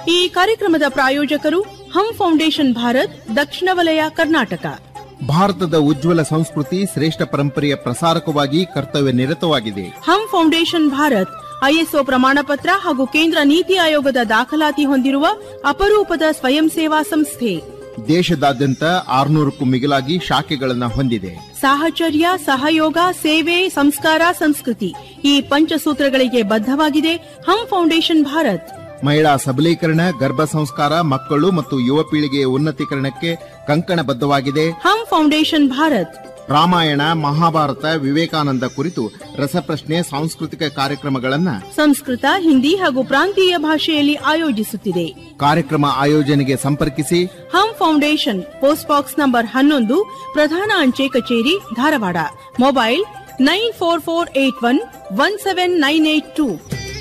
ಈ ಕಾರ್ಯಕ್ರಮದ ಪ್ರಾಯೋಜಕರು ಹಮ್ ಫೌಂಡೇಶನ್ ಭಾರತ್ ದಕ್ಷಿಣ ವಲಯ ಕರ್ನಾಟಕ ಭಾರತದ ಉಜ್ವಲ ಸಂಸ್ಕೃತಿ ಶ್ರೇಷ್ಠ ಪರಂಪರೆಯ ಪ್ರಸಾರಕವಾಗಿ ಕರ್ತವ್ಯ ನಿರತವಾಗಿದೆ ಹಮ್ ಫೌಂಡೇಶನ್ ಭಾರತ್ ಐಎಸ್ಒ ಪ್ರಮಾಣ ಪತ್ರ ಹಾಗೂ ಕೇಂದ್ರ ನೀತಿ ಆಯೋಗದ ದಾಖಲಾತಿ ಹೊಂದಿರುವ ಅಪರೂಪದ ಸ್ವಯಂ ಸೇವಾ ಸಂಸ್ಥೆ ದೇಶದಾದ್ಯಂತ ಆರುನೂರಕ್ಕೂ ಮಿಗಿಲಾಗಿ ಶಾಖೆಗಳನ್ನು ಹೊಂದಿದೆ ಸಾಹಚರ್ಯ ಸಹಯೋಗ ಸೇವೆ ಸಂಸ್ಕಾರ ಸಂಸ್ಕೃತಿ ಈ ಪಂಚಸೂತ್ರಗಳಿಗೆ ಬದ್ಧವಾಗಿದೆ ಹಮ್ ಫೌಂಡೇಶನ್ ಭಾರತ್ ಮಹಿಳಾ ಸಬಲೀಕರಣ ಗರ್ಭ ಸಂಸ್ಕಾರ ಮಕ್ಕಳು ಮತ್ತು ಯುವ ಪೀಳಿಗೆಯ ಉನ್ನತೀಕರಣಕ್ಕೆ ಕಂಕಣಬದ್ಧವಾಗಿದೆ ಹಮ್ ಫೌಂಡೇಶನ್ ಭಾರತ್ ರಾಮಾಯಣ ಮಹಾಭಾರತ ವಿವೇಕಾನಂದ ಕುರಿತು ರಸಪ್ರಶ್ನೆ ಸಾಂಸ್ಕೃತಿಕ ಕಾರ್ಯಕ್ರಮಗಳನ್ನು ಸಂಸ್ಕೃತ ಹಿಂದಿ ಹಾಗೂ ಪ್ರಾಂತೀಯ ಭಾಷೆಯಲ್ಲಿ ಆಯೋಜಿಸುತ್ತಿದೆ ಕಾರ್ಯಕ್ರಮ ಆಯೋಜನೆಗೆ ಸಂಪರ್ಕಿಸಿ Hum foundation post box number ಹನ್ನೊಂದು ಪ್ರಧಾನ ಅಂಚೆ ಕಚೇರಿ Dharwad mobile nine four four eight one one seven nine eight two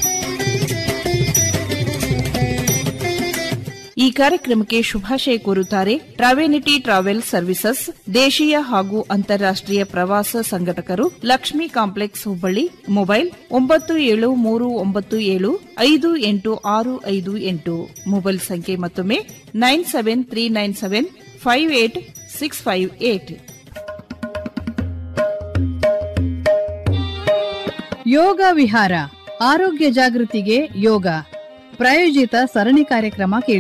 ಈ ಕಾರ್ಯಕ್ರಮಕ್ಕೆ ಶುಭಾಶಯ ಕೋರುತ್ತಾರೆ ಟ್ರಾವೆನಿಟಿ ಟ್ರಾವೆಲ್ ಸರ್ವಿಸಸ್ ದೇಶೀಯ ಹಾಗೂ ಅಂತಾರಾಷ್ಟೀಯ ಪ್ರವಾಸ ಸಂಘಟಕರು ಲಕ್ಷ್ಮಿ ಕಾಂಪ್ಲೆಕ್ಸ್ ಹುಬ್ಬಳ್ಳಿ ಮೊಬೈಲ್ ಒಂಬತ್ತು ಏಳು ಮೂರು ಒಂಬತ್ತು ಏಳು ಐದು ಎಂಟು ಆರು ಐದು ಎಂಟು ಮೊಬೈಲ್ ಸಂಖ್ಯೆ ಮತ್ತೊಮ್ಮೆ nine seven three nine seven five eight six five eight ಯೋಗ ವಿಹಾರ ಆರೋಗ್ಯ ಜಾಗೃತಿಗೆ ಯೋಗ ಪ್ರಾಯೋಜಿತ ಸರಣಿ ಕಾರ್ಯಕ್ರಮ ಕೇಳಿ